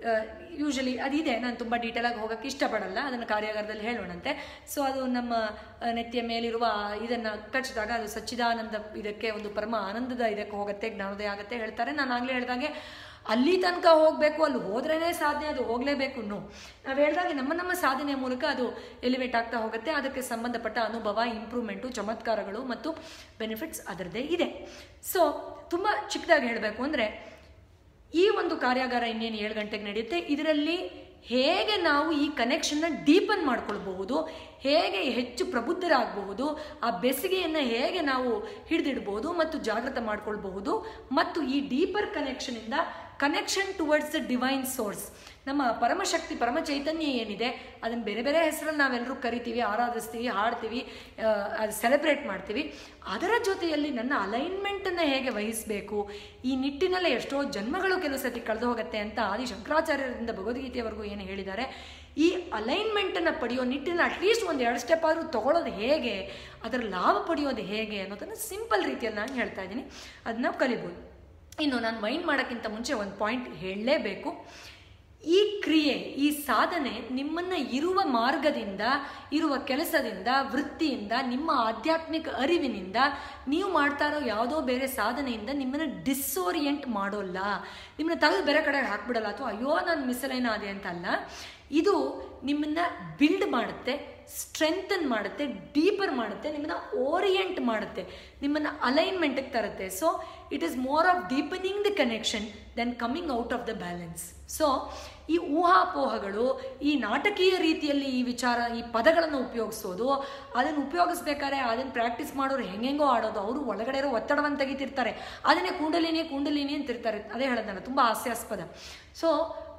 [SPEAKER 1] ಯೂಶಲಿ ಅದಿದೆ ನಾನು ತುಂಬ ಡೀಟೇಲಾಗಿ ಹೋಗೋಕ್ಕೆ ಇಷ್ಟಪಡಲ್ಲ ಅದನ್ನು ಕಾರ್ಯಾಗಾರದಲ್ಲಿ ಹೇಳೋಣಂತೆ ಸೊ ಅದು ನಮ್ಮ ನೆತ್ತಿಯ ಮೇಲಿರುವ ಇದನ್ನು ಕಚ್ಚಿದಾಗ ಅದು ಸಚ್ಚಿದಾನಂದ ಇದಕ್ಕೆ ಒಂದು ಪರಮ ಆನಂದದ ಇದಕ್ಕೆ ಹೋಗುತ್ತೆ ಜ್ಞಾನೋದಯ ಆಗುತ್ತೆ ಹೇಳ್ತಾರೆ ನಾನು ಆಗಲೇ ಹೇಳಿದಾಗೆ ಅಲ್ಲಿ ತನಕ ಹೋಗಬೇಕು ಅಲ್ಲಿ ಹೋದ್ರೇ ಸಾಧನೆ ಅದು ಹೋಗಲೇಬೇಕು ನೋ ನಾವು ಹೇಳಿದಾಗೆ ನಮ್ಮ ನಮ್ಮ ಸಾಧನೆಯ ಮೂಲಕ ಅದು ಎಲಿವೇಟ್ ಆಗ್ತಾ ಹೋಗುತ್ತೆ ಅದಕ್ಕೆ ಸಂಬಂಧಪಟ್ಟ ಅನುಭವ ಇಂಪ್ರೂವ್ಮೆಂಟು ಚಮತ್ಕಾರಗಳು ಮತ್ತು ಬೆನಿಫಿಟ್ಸ್ ಅದರದ್ದೇ ಇದೆ ಸೊ ತುಂಬ ಚಿಕ್ಕದಾಗಿ ಹೇಳಬೇಕು ಅಂದರೆ ಈ ಒಂದು ಕಾರ್ಯಾಗಾರ ಇನ್ನೇನು ಏಳು ಗಂಟೆಗೆ ನಡೆಯುತ್ತೆ ಇದರಲ್ಲಿ ಹೇಗೆ ನಾವು ಈ ಕನೆಕ್ಷನ್ನ ಡೀಪನ್ ಮಾಡ್ಕೊಳ್ಬಹುದು ಹೇಗೆ ಹೆಚ್ಚು ಪ್ರಬುದ್ಧರಾಗಬಹುದು ಆ ಬೆಸಿಗೆಯನ್ನು ಹೇಗೆ ನಾವು ಹಿಡಿದಿಡ್ಬೋದು ಮತ್ತು ಜಾಗೃತ ಮಾಡ್ಕೊಳ್ಬಹುದು ಮತ್ತು ಈ ಡೀಪರ್ ಕನೆಕ್ಷನಿಂದ connection towards the divine source ನಮ್ಮ ಪರಮಶಕ್ತಿ ಪರಮ ಚೈತನ್ಯ ಏನಿದೆ ಅದನ್ನು ಬೇರೆ ಬೇರೆ ಹೆಸರಲ್ಲಿ ನಾವೆಲ್ಲರೂ ಕರಿತೀವಿ ಆರಾಧಿಸ್ತೀವಿ ಹಾಡ್ತೀವಿ ಆ, ಅದು ಸೆಲೆಬ್ರೇಟ್ ಮಾಡ್ತೀವಿ ಅದರ ಜೊತೆಯಲ್ಲಿ ನನ್ನ ಅಲೈನ್ಮೆಂಟನ್ನು ಹೇಗೆ ವಹಿಸಬೇಕು ಈ ನಿಟ್ಟಿನಲ್ಲೇ ಎಷ್ಟೋ ಜನ್ಮಗಳು ಕೆಲವು ಸತಿ ಕಳೆದು ಹೋಗುತ್ತೆ ಅಂತ ಆದಿ ಶಂಕರಾಚಾರ್ಯರಿಂದ ಭಗವದ್ಗೀತೆಯವರೆಗೂ ಏನು ಹೇಳಿದ್ದಾರೆ ಈ ಅಲೈನ್ಮೆಂಟನ್ನು ಪಡೆಯೋ ನಿಟ್ಟಿನಲ್ಲಿ ಅಟ್ಲೀಸ್ಟ್ ಒಂದು ಎರಡು ಸ್ಟೆಪ್ ಆದರೂ ತಗೊಳ್ಳೋದು ಹೇಗೆ ಅದರ ಲಾಭ ಪಡೆಯೋದು ಹೇಗೆ ಅನ್ನೋದನ್ನು ಸಿಂಪಲ್ ರೀತಿಯಲ್ಲಿ ನಾನು ಹೇಳ್ತಾ ಇದ್ದೀನಿ ಅದನ್ನ ಕಲಿಬೋದು ಇನ್ನು ನಾನು ಮೈಂಡ್ ಮಾಡೋಕ್ಕಿಂತ ಮುಂಚೆ ಒಂದು ಪಾಯಿಂಟ್ ಹೇಳಲೇಬೇಕು ಈ ಕ್ರಿಯೆ ಈ ಸಾಧನೆ ನಿಮ್ಮನ್ನು ಇರುವ ಮಾರ್ಗದಿಂದ ಇರುವ ಕೆಲಸದಿಂದ ವೃತ್ತಿಯಿಂದ ನಿಮ್ಮ ಆಧ್ಯಾತ್ಮಿಕ ಅರಿವಿನಿಂದ ನೀವು ಮಾಡ್ತಾ ಇರೋ ಯಾವುದೋ ಬೇರೆ ಸಾಧನೆಯಿಂದ ನಿಮ್ಮನ್ನು ಡಿಸ್ಓರಿಯೆಂಟ್ ಮಾಡೋಲ್ಲ ನಿಮ್ಮನ್ನ ತೆಗೆದು ಬೇರೆ ಕಡೆ ಹಾಕ್ಬಿಡಲ್ಲ ಅಥವಾ ಅಯ್ಯೋ ನಾನು ಮಿಸಲೈನ ಅದೇ ಅಂತ ಅಲ್ಲ ಇದು ನಿಮ್ಮನ್ನ ಬಿಲ್ಡ್ ಮಾಡುತ್ತೆ ಸ್ಟ್ರೆಂಥನ್ ಮಾಡುತ್ತೆ ಡೀಪರ್ ಮಾಡುತ್ತೆ ನಿಮ್ಮನ್ನ ಓರಿಯೆಂಟ್ ಮಾಡುತ್ತೆ ನಿಮ್ಮನ್ನ ಅಲೈನ್ಮೆಂಟ್ಗೆ ತರುತ್ತೆ so it is more of deepening the connection then coming out of the balance so ಈ ಊಹಾಪೋಹಗಳು ಈ ನಾಟಕೀಯ ರೀತಿಯಲ್ಲಿ ಈ ವಿಚಾರ ಈ ಪದಗಳನ್ನು ಉಪಯೋಗಿಸೋದು ಅದನ್ನು ಉಪಯೋಗಿಸ್ಬೇಕಾದ್ರೆ ಅದನ್ನು ಪ್ರಾಕ್ಟೀಸ್ ಮಾಡೋರು ಹೆಂಗೆಂಗೋ ಆಡೋದು ಅವರು ಒಳಗಡೆ ಇರೋ ಒತ್ತಡವನ್ನು ತೆಗಿತಿರ್ತಾರೆ ಅದನ್ನೇ ಕುಂಡಲಿನಿ ಕುಂಡಲಿನಿ ಅಂತಿರ್ತಾರೆ ಅದೇ ಹೇಳೋದಲ್ಲ ತುಂಬ ಹಾಸ್ಯಾಸ್ಪದ ಸೊ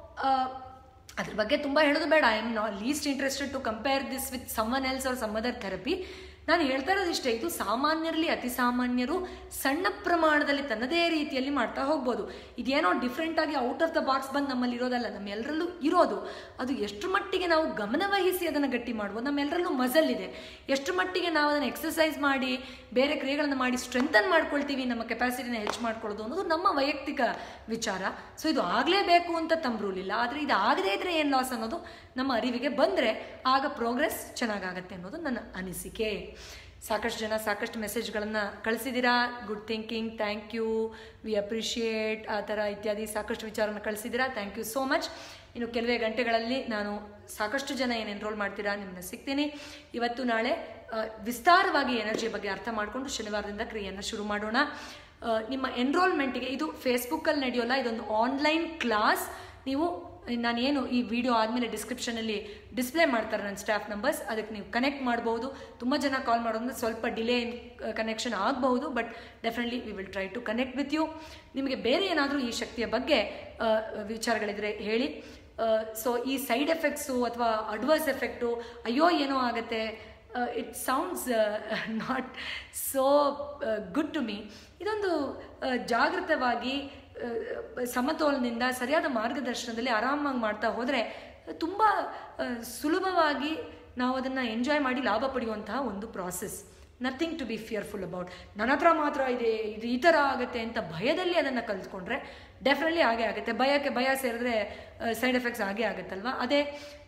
[SPEAKER 1] ಅದ್ರ ಬಗ್ಗೆ ತುಂಬ ಹೇಳೋದು ಬೇಡ I am not least interested to compare this with someone else ಅವ್ರ ಸಮ್ ಅದರ್ ಥೆರಪಿ ನಾನು ಹೇಳ್ತಾ ಇರೋದು ಇಷ್ಟೇ ಇದು ಸಾಮಾನ್ಯರಲ್ಲಿ ಅತಿ ಸಾಮಾನ್ಯರು ಸಣ್ಣ ಪ್ರಮಾಣದಲ್ಲಿ ತನ್ನದೇ ರೀತಿಯಲ್ಲಿ ಮಾಡ್ತಾ ಹೋಗ್ಬೋದು ಇದೇನೋ ಡಿಫ್ರೆಂಟ್ ಆಗಿ ಔಟ್ ಆಫ್ ದ ಬಾಕ್ಸ್ ಬಂದು ನಮ್ಮಲ್ಲಿ ಇರೋದಲ್ಲ ನಮ್ಮೆಲ್ಲರಲ್ಲೂ ಇರೋದು ಅದು ಎಷ್ಟು ಮಟ್ಟಿಗೆ ನಾವು ಗಮನವಹಿಸಿ ಅದನ್ನು ಗಟ್ಟಿ ಮಾಡ್ಬೋದು ನಮ್ಮೆಲ್ಲರಲ್ಲೂ ಮಜಲ್ ಇದೆ ಎಷ್ಟು ಮಟ್ಟಿಗೆ ನಾವು ಅದನ್ನು ಎಕ್ಸಸೈಸ್ ಮಾಡಿ ಬೇರೆ ಕ್ರಿಯೆಗಳನ್ನು ಮಾಡಿ ಸ್ಟ್ರೆಂಥನ್ ಮಾಡ್ಕೊಳ್ತೀವಿ ನಮ್ಮ ಕೆಪಾಸಿಟಿನ ಹೆಚ್ಚು ಮಾಡ್ಕೊಳ್ಳೋದು ಅನ್ನೋದು ನಮ್ಮ ವೈಯಕ್ತಿಕ ವಿಚಾರ ಸೊ ಇದು ಆಗಲೇಬೇಕು ಅಂತ ತಮ್ಮ ರೂಲ್ ಇಲ್ಲ ಆದರೆ ಇದು ಆಗದೇ ಇದ್ರೆ ಏನು ಲಾಸ್ ಅನ್ನೋದು ನಮ್ಮ ಅರಿವಿಗೆ ಬಂದರೆ ಆಗ ಪ್ರೋಗ್ರೆಸ್ ಚೆನ್ನಾಗಾಗತ್ತೆ ಅನ್ನೋದು ನನ್ನ ಅನಿಸಿಕೆ ಸಾಕಷ್ಟು ಜನ ಸಾಕಷ್ಟು ಮೆಸೇಜ್ಗಳನ್ನು ಕಳಿಸಿದ್ದೀರಾ good thinking thank you we appreciate ಆ ಥರ ಇತ್ಯಾದಿ ಸಾಕಷ್ಟು ವಿಚಾರನ ಕಳಿಸಿದ್ದೀರಾ ಥ್ಯಾಂಕ್ ಯು ಸೋ ಮಚ್ ಇನ್ನು ಕೆಲವೇ ಗಂಟೆಗಳಲ್ಲಿ ನಾನು ಸಾಕಷ್ಟು ಜನ ಏನು ಎನ್ರೋಲ್ ಮಾಡ್ತೀರಾ ನಿಮ್ಮನ್ನ ಸಿಗ್ತೀನಿ ಇವತ್ತು ನಾಳೆ ಆ, ವಿಸ್ತಾರವಾಗಿ ಎನರ್ಜಿ ಬಗ್ಗೆ ಅರ್ಥ ಮಾಡಿಕೊಂಡು ಶನಿವಾರದಿಂದ ಕ್ರಿಯೆಯನ್ನು ಶುರು ಮಾಡೋಣ ಆ, ನಿಮ್ಮ ಎನ್ರೋಲ್ಮೆಂಟಿಗೆ ಇದು ಫೇಸ್ಬುಕ್ಕಲ್ಲಿ ನಡೆಯೋಲ್ಲ ಇದೊಂದು ಆನ್ಲೈನ್ ಕ್ಲಾಸ್ ನೀವು ನಾನೇನು ಈ ವಿಡಿಯೋ ಆದಮೇಲೆ ಡಿಸ್ಕ್ರಿಪ್ಷನಲ್ಲಿ ಡಿಸ್ಪ್ಲೇ ಮಾಡ್ತಾರೆ ನನ್ನ ಸ್ಟಾಫ್ ನಂಬರ್ಸ್ ಅದಕ್ಕೆ ನೀವು ಕನೆಕ್ಟ್ ಮಾಡ್ಬೋದು ತುಂಬ ಜನ ಕಾಲ್ ಮಾಡೋದ್ರೆ ಸ್ವಲ್ಪ ಡಿಲೇ ಕನೆಕ್ಷನ್ ಆಗಬಹುದು but definitely we will try to connect with you ನಿಮಗೆ ಬೇರೆ ಏನಾದರೂ ಈ ಶಕ್ತಿಯ ಬಗ್ಗೆ ಆ, ವಿಚಾರಗಳಿದ್ರೆ ಹೇಳಿ ಸೊ ಈ ಸೈಡ್ ಎಫೆಕ್ಟ್ಸು ಅಥವಾ ಅಡ್ವರ್ಸ್ ಎಫೆಕ್ಟು ಅಯ್ಯೋ ಏನೋ ಆಗುತ್ತೆ it sounds not so good to me ಇದೊಂದು ಆ, ಜಾಗೃತವಾಗಿ ಆ, ಸಮತೋಲನದಿಂದ ಸರಿಯಾದ ಮಾರ್ಗದರ್ಶನದಲ್ಲಿ ಆರಾಮಾಗಿ ಮಾಡ್ತಾ ಹೋದರೆ ತುಂಬ ಆ, ಸುಲಭವಾಗಿ ನಾವು ಅದನ್ನು ಎಂಜಾಯ್ ಮಾಡಿ ಲಾಭ ಪಡೆಯುವಂತಹ ಒಂದು process nothing to be fearful about ನನ್ನ ಹತ್ರ ಮಾತ್ರ ಇದೆ ಇದು ಈ ಥರ ಆಗುತ್ತೆ ಅಂತ ಭಯದಲ್ಲಿ ಅದನ್ನು ಕಲ್ತ್ಕೊಂಡ್ರೆ ಡೆಫಿನೆಟ್ಲಿ ಹಾಗೆ ಆಗುತ್ತೆ ಭಯಕ್ಕೆ ಭಯ ಸೇರಿದ್ರೆ ಸೈಡ್ ಎಫೆಕ್ಟ್ಸ್ ಆಗೇ ಆಗುತ್ತಲ್ವಾ ಅದೇ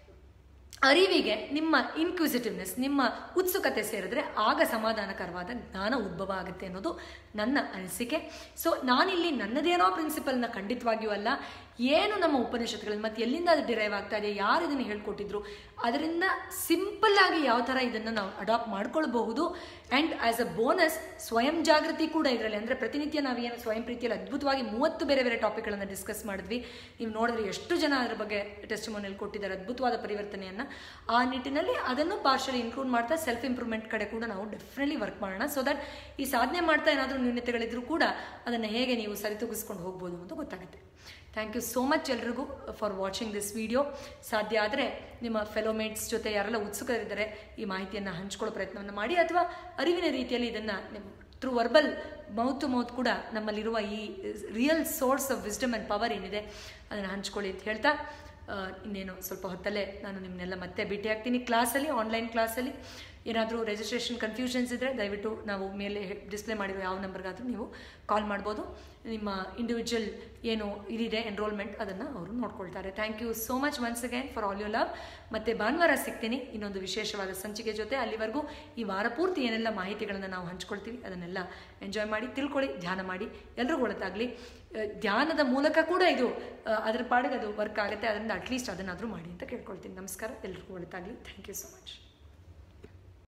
[SPEAKER 1] ಅರಿವಿಗೆ ನಿಮ್ಮ ಇನ್ಕ್ವಿಸಿಟಿವ್ನೆಸ್ ನಿಮ್ಮ ಉತ್ಸುಕತೆ ಸೇರಿದ್ರೆ ಆಗ ಸಮಾಧಾನಕರವಾದ ಜ್ಞಾನ ಉದ್ಭವ ಆಗುತ್ತೆ ಅನ್ನೋದು ನನ್ನ ಅನಿಸಿಕೆ ಸೊ ನಾನಿಲ್ಲಿ ನನ್ನದೇನೋ ಪ್ರಿನ್ಸಿಪಲ್ನ ಖಂಡಿತವಾಗಿಯೂ ಅಲ್ಲ ಏನು ನಮ್ಮ ಉಪನಿಷತ್ಗಳಲ್ಲಿ ಮತ್ತು ಎಲ್ಲಿಂದ ಅದು ಡಿರೈವ್ ಆಗ್ತಾ ಇದೆ ಯಾರು ಇದನ್ನು ಹೇಳ್ಕೊಟ್ಟಿದ್ರು ಅದರಿಂದ ಸಿಂಪಲ್ ಆಗಿ ಯಾವ ಥರ ಇದನ್ನು ನಾವು ಅಡಾಪ್ಟ್ ಮಾಡ್ಕೊಳ್ಬಹುದು ಆ್ಯಂಡ್ ಆ್ಯಸ್ ಅ ಬೋನಸ್ ಸ್ವಯಂ ಜಾಗೃತಿ ಕೂಡ ಇದರಲ್ಲಿ ಅಂದರೆ ಪ್ರತಿನಿತ್ಯ ನಾವು ಏನು ಸ್ವಯಂ ಪ್ರೀತಿಯಲ್ಲಿ ಅದ್ಭುತವಾಗಿ ಮೂವತ್ತು ಬೇರೆ ಬೇರೆ ಟಾಪಿಕ್ಗಳನ್ನು ಡಿಸ್ಕಸ್ ಮಾಡಿದ್ವಿ ನೀವು ನೋಡಿದ್ರೆ ಎಷ್ಟು ಜನ ಅದರ ಬಗ್ಗೆ ಟೆಸ್ಟ್ ಮನೇಲಿ ಕೊಟ್ಟಿದ್ದಾರೆ ಅದ್ಭುತವಾದ ಪರಿವರ್ತನೆಯನ್ನು ಆ ನಿಟ್ಟಿನಲ್ಲಿ ಅದನ್ನು ಪಾರ್ಷಲಿ ಇನ್ಕ್ಲೂಡ್ ಮಾಡ್ತಾ ಸೆಲ್ಫ್ ಇಂಪ್ರೂವ್ಮೆಂಟ್ ಕಡೆ ಕೂಡ ನಾವು ಡೆಫಿನೆಟ್ಲಿ ವರ್ಕ್ ಮಾಡೋಣ ಸೊ ದಟ್ ಈ ಸಾಧನೆ ಮಾಡ್ತಾ ಏನಾದರೂ ನ್ಯೂನತೆಗಳಿದ್ರೂ ಕೂಡ ಅದನ್ನು ಹೇಗೆ ನೀವು ಸರಿತೂಗಿಸ್ಕೊಂಡು ಹೋಗ್ಬೋದು ಅಂತ ಗೊತ್ತಾಗುತ್ತೆ ಥ್ಯಾಂಕ್ ಯು ಸೋ ಮಚ್ ಎಲ್ರಿಗೂ ಫಾರ್ ವಾಚಿಂಗ್ ದಿಸ್ ವಿಡಿಯೋ ಸಾಧ್ಯ ಆದರೆ ನಿಮ್ಮ ಫೆಲೋಮೇಟ್ಸ್ ಜೊತೆ ಯಾರೆಲ್ಲ ಉತ್ಸುಕರಿದ್ದಾರೆ ಈ ಮಾಹಿತಿಯನ್ನು ಹಂಚ್ಕೊಳ್ಳೋ ಪ್ರಯತ್ನವನ್ನು ಮಾಡಿ ಅಥವಾ ಅರಿವಿನ ರೀತಿಯಲ್ಲಿ ಇದನ್ನು through verbal mouth to mouth ಕೂಡ ನಮ್ಮಲ್ಲಿರುವ ಈ real source of wisdom and power ಏನಿದೆ ಅದನ್ನು ಹಂಚ್ಕೊಳ್ಳಿ ಅಂತ ಹೇಳ್ತಾ ಆ, ಇನ್ನೇನು ಸ್ವಲ್ಪ ಹೊತ್ತಲ್ಲೇ ನಾನು ನಿಮ್ಮನ್ನೆಲ್ಲ ಮತ್ತೆ ಭೇಟಿ ಆಗ್ತೀನಿ ಕ್ಲಾಸಲ್ಲಿ ಆನ್ಲೈನ್ ಕ್ಲಾಸಲ್ಲಿ ಏನಾದರೂ ರಿಜಿಸ್ಟ್ರೇಷನ್ ಕನ್ಫ್ಯೂಷನ್ಸ್ ಇದ್ದರೆ ದಯವಿಟ್ಟು ನಾವು ಮೇಲೆ ಡಿಸ್ಪ್ಲೇ ಮಾಡಿರೋ ಯಾವ ನಂಬರ್ಗಾದರೂ ನೀವು ಕಾಲ್ ಮಾಡ್ಬೋದು ನಿಮ್ಮ ಇಂಡಿವಿಜುವಲ್ ಏನು ಇದಿದೆ ಎನ್ರೋಲ್ಮೆಂಟ್ ಅದನ್ನು ಅವರು ನೋಡ್ಕೊಳ್ತಾರೆ thank you so much once again for all you love ಮತ್ತು ಭಾನುವಾರ ಸಿಗ್ತೀನಿ ಇನ್ನೊಂದು ವಿಶೇಷವಾದ ಸಂಚಿಕೆ ಜೊತೆ ಅಲ್ಲಿವರೆಗೂ ಈ ವಾರ ಪೂರ್ತಿ ಏನೆಲ್ಲ ಮಾಹಿತಿಗಳನ್ನು ನಾವು ಹಂಚ್ಕೊಳ್ತೀವಿ ಅದನ್ನೆಲ್ಲ ಎಂಜಾಯ್ ಮಾಡಿ ತಿಳ್ಕೊಳ್ಳಿ ಧ್ಯಾನ ಮಾಡಿ ಎಲ್ರಿಗೂ ಒಳಿತಾಗಲಿ ಧ್ಯಾನದ ಮೂಲಕ ಕೂಡ ಇದು ಆ, ಅದರ ಪಾಡಿಗೆ ಅದು ವರ್ಕ್ ಆಗುತ್ತೆ ಅದರಿಂದ ಅಟ್ಲೀಸ್ಟ್ ಅದನ್ನಾದರೂ ಮಾಡಿ ಅಂತ ಕೇಳ್ಕೊಳ್ತೀನಿ ನಮಸ್ಕಾರ ಎಲ್ರಿಗೂ ಒಳಿತಾಗಲಿ ಥ್ಯಾಂಕ್ ಯು ಸೊ ಮಚ್